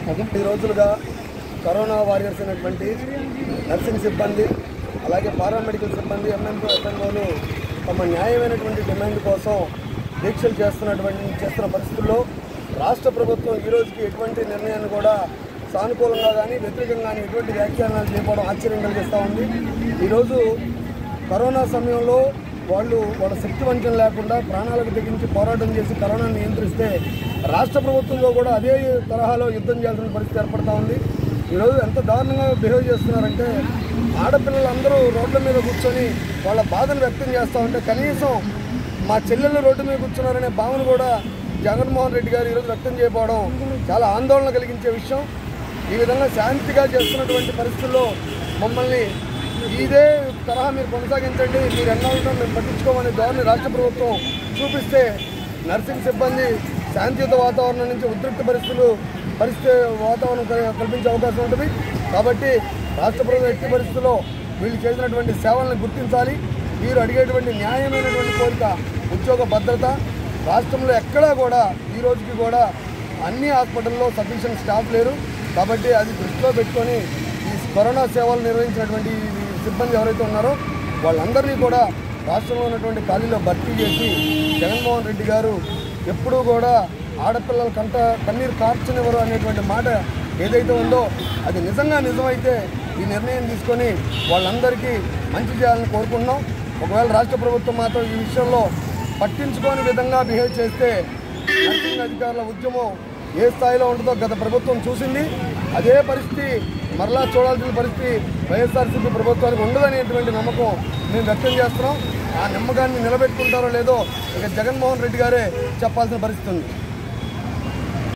ఈ రోజులుగా corona warriors అయినటువంటి నర్సింగ్ సిబ్బంది అలాగే పారామెడికల్ సిబ్బంది ఎంఎంఓ ఎఫ్ఎంఓలు తమ న్యాయమైనటువంటి డిమాండ్ కోసం దీక్షలు చేస్తున్నటువంటి చేస్తున్న పరిస్థితుల్లో రాష్ట్ర ప్రభుత్వం ఈ రోజుకి ఎటువంటి నిర్ణయాన్ని కూడా సానుకూలంగా కానీ వ్యతిరేకంగా కానీ ఎటువంటి వ్యాఖ్యానాలు చేయకపోవడం ఆశ్చర్యం కలిగిస్తూ ఉంది ఈరోజు కరోనా సమయంలో వాళ్ళు వాళ్ళ శక్తి వంచన లేకుండా ప్రాణాలకు తెగించి పోరాటం చేసి కరోనాను నియంత్రిస్తే రాష్ట్ర ప్రభుత్వంలో కూడా అదే తరహాలో యుద్ధం చేయాల్సిన పరిస్థితి ఏర్పడతా ఉంది ఈరోజు ఎంత దారుణంగా బిహేవ్ చేస్తున్నారంటే ఆడపిల్లలందరూ రోడ్ల మీద కూర్చొని వాళ్ళ బాధను వ్యక్తం చేస్తూ ఉంటే కనీసం మా చెల్లెళ్ళు రోడ్డు మీద కూర్చున్నారనే భావన కూడా జగన్మోహన్ రెడ్డి గారు ఈరోజు వ్యక్తం చేయకపోవడం చాలా ఆందోళన కలిగించే విషయం ఈ విధంగా శాంతిగా చేస్తున్నటువంటి పరిస్థితుల్లో మమ్మల్ని ఇదే తరహా మీరు కొనసాగించండి మీరు ఎన్నాళ్ళతో మేము పట్టించుకోమనే ధోరణి రాష్ట్ర ప్రభుత్వం చూపిస్తే నర్సింగ్ సిబ్బంది శాంతియుత వాతావరణం నుంచి ఉద్రిక్త పరిస్థితులు పరిస్థితి వాతావరణం కల్- కల్పించే అవకాశం ఉంటుంది కాబట్టి రాష్ట్ర ప్రభుత్వం ఎట్టి పరిస్థితుల్లో వీళ్ళు చేసినటువంటి సేవలను గుర్తించాలి వీరు అడిగేటువంటి న్యాయమైనటువంటి కోరిక ఉద్యోగ భద్రత రాష్ట్రంలో ఎక్కడా కూడా ఈ రోజుకి కూడా అన్ని హాస్పిటల్లో సఫిషియెంట్ స్టాఫ్ లేరు కాబట్టి అది దృష్టిలో పెట్టుకొని ఈ కరోనా సేవలు నిర్వహించినటువంటి ఈ సిబ్బంది ఎవరైతే ఉన్నారో వాళ్ళందరినీ కూడా రాష్ట్రంలో ఉన్నటువంటి ఖాళీలో భర్తీ చేసి జగన్మోహన్ రెడ్డి గారు ఎప్పుడూ కూడా ఆడపిల్లల కంట కన్నీరు కార్చనివ్వరు అనేటువంటి మాట ఏదైతే ఉందో అది నిజంగా నిజమైతే ఈ నిర్ణయం తీసుకొని వాళ్ళందరికీ మంచి చేయాలని కోరుకుంటున్నాం ఒకవేళ రాష్ట్ర ప్రభుత్వం మాత్రం ఈ విషయంలో పట్టించుకోని విధంగా బిహేవ్ చేస్తే నర్సింగ్ అధికారుల ఉద్యమం ఏ స్థాయిలో ఉంటుందో గత ప్రభుత్వం చూసింది అదే పరిస్థితి మరలా చూడాల్సిన పరిస్థితి వైఎస్ఆర్సీపీ ప్రభుత్వానికి ఉండదనేటువంటి నమ్మకం మేము వ్యక్తం చేస్తున్నాం ఆ నమ్మకాన్ని నిలబెట్టుకుంటారో లేదో ఇక జగన్మోహన్ రెడ్డి గారే చెప్పాల్సిన పరిస్థితి ఉంది